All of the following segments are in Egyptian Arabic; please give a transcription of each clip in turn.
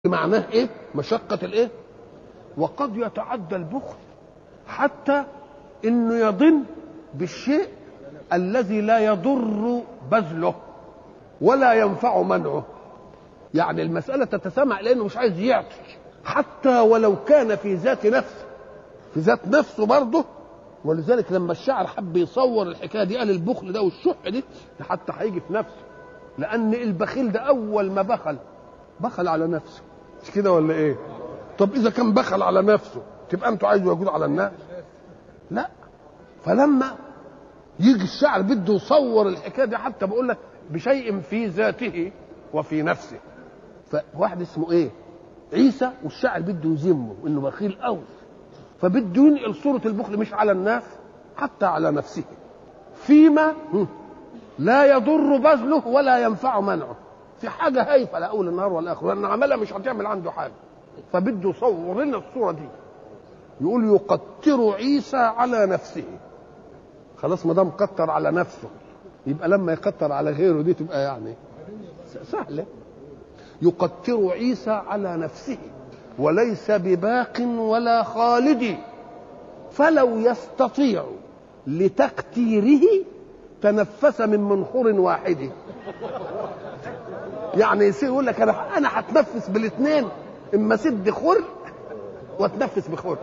معناه ايه مشقة الايه وقد يتعدى البخل حتى انه يضن بالشيء الذي لا يضر بذله ولا ينفع منعه يعني المسألة تتسامع لأنه مش عايز يعطي حتى ولو كان في ذات نفسه في ذات نفسه برضه ولذلك لما الشاعر حب يصور الحكايه دي قال البخل ده والشح دي حتى هيجي في نفسه لان البخيل ده اول ما بخل بخل على نفسه مش كده ولا ايه طب اذا كان بخل على نفسه تبقى انتوا عايزوا يجود على الناس لا فلما يجي الشاعر بده يصور الحكايه دي حتى بقول لك بشيء في ذاته وفي نفسه فواحد اسمه ايه عيسى والشاعر بده يذمه انه بخيل قوي فبده ينقل صورة البخل مش على الناس حتى على نفسه فيما لا يضر بذله ولا ينفع منعه في حاجة هايفة لا أول النهار ولا آخر لأن عملها مش هتعمل عنده حاجة فبده يصور لنا الصورة دي يقول يقتر عيسى على نفسه خلاص ما دام قتر على نفسه يبقى لما يقتر على غيره دي تبقى يعني سهلة يقتر عيسى على نفسه وليس بباق ولا خالد فلو يستطيع لتقتيره تنفس من منخور واحد يعني يصير يقول لك انا انا هتنفس بالاثنين اما سد خر واتنفس بخر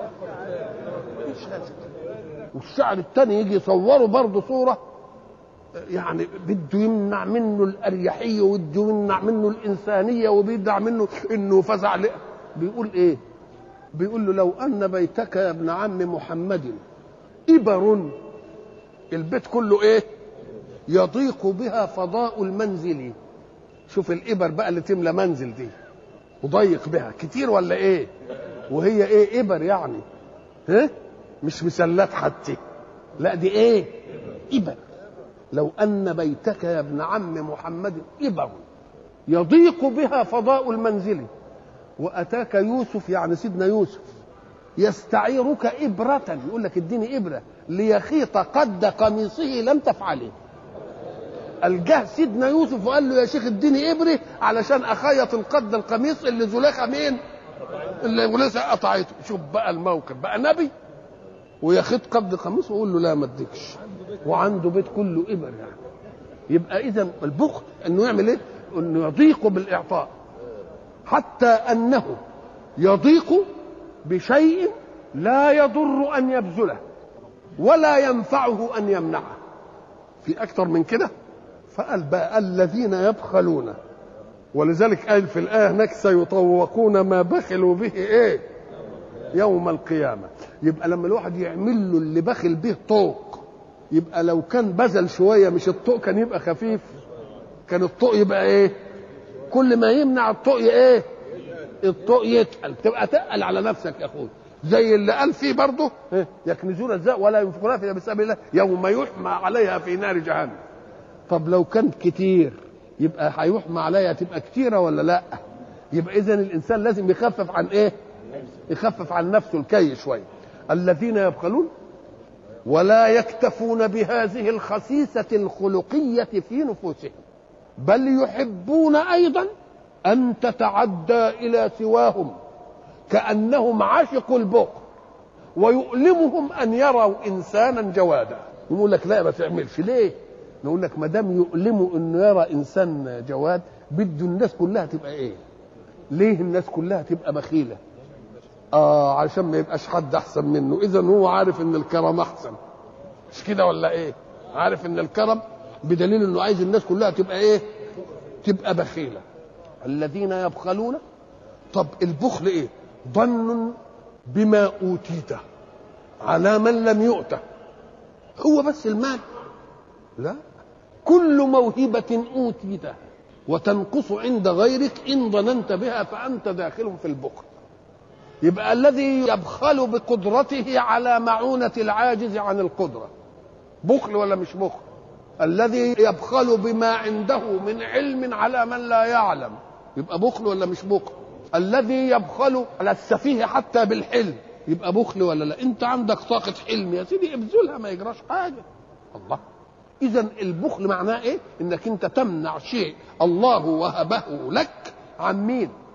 والشعر الثاني يجي يصوره برضه صوره يعني بده يمنع منه الاريحيه وبده يمنع منه الانسانيه وبيدع منه انه فزع بيقول ايه بيقول له لو ان بيتك يا ابن عم محمد ابر البيت كله ايه يضيق بها فضاء المنزل شوف الابر بقى اللي تملى منزل دي وضيق بها كتير ولا ايه وهي ايه ابر يعني ها مش مسلات حتى لا دي ايه ابر لو ان بيتك يا ابن عم محمد ابر يضيق بها فضاء المنزل واتاك يوسف يعني سيدنا يوسف يستعيرك إبرة يقول لك اديني إبرة ليخيط قد قميصه لم تفعله الجه سيدنا يوسف وقال له يا شيخ اديني إبرة علشان أخيط القد القميص اللي زليخة مين اللي زليخة قطعته شوف بقى الموقف بقى نبي ويخيط قد قميصه ويقول له لا ما اديكش وعنده بيت كله إبر يعني يبقى إذا البخل إنه يعمل إيه؟ إنه يضيق بالإعطاء حتى انه يضيق بشيء لا يضر ان يبذله ولا ينفعه ان يمنعه في اكثر من كده فقال بقى الذين يبخلون ولذلك قال في الايه هناك سيطوقون ما بخلوا به ايه يوم القيامه يبقى لما الواحد يعمل له اللي بخل به طوق يبقى لو كان بذل شويه مش الطوق كان يبقى خفيف كان الطوق يبقى ايه كل ما يمنع الطوق ايه الطوق يتقل تبقى تقل على نفسك يا اخوي زي اللي قال فيه برضه يكنزون الزاء ولا ينفقونها في سبيل الله يوم يحمى عليها في نار جهنم طب لو كان كتير يبقى هيحمى عليها تبقى كتيرة ولا لا يبقى اذا الانسان لازم يخفف عن ايه يخفف عن نفسه الكي شويه الذين يبخلون ولا يكتفون بهذه الخسيسة الخلقية في نفوسهم بل يحبون ايضا ان تتعدى الى سواهم كانهم عشقوا البخل ويؤلمهم ان يروا انسانا جوادا يقول لك لا ما تعملش ليه نقول لك ما دام يؤلموا انه يرى انسان جواد بده الناس كلها تبقى ايه ليه الناس كلها تبقى بخيله اه علشان ما يبقاش حد احسن منه اذا هو عارف ان الكرم احسن مش كده ولا ايه عارف ان الكرم بدليل انه عايز الناس كلها تبقى ايه تبقى بخيله الذين يبخلون طب البخل ايه ظن بما اوتيته على من لم يؤته هو بس المال لا كل موهبة أوتيتها وتنقص عند غيرك إن ظننت بها فأنت داخل في البخل يبقى الذي يبخل بقدرته على معونة العاجز عن القدرة بخل ولا مش بخل الذي يبخل بما عنده من علم على من لا يعلم يبقى بخل ولا مش بخل الذي يبخل على السفيه حتى بالحلم يبقى بخل ولا لا انت عندك طاقة حلم يا سيدي ابذلها ما يجراش حاجة الله اذا البخل معناه ايه انك انت تمنع شيء الله وهبه لك عن مين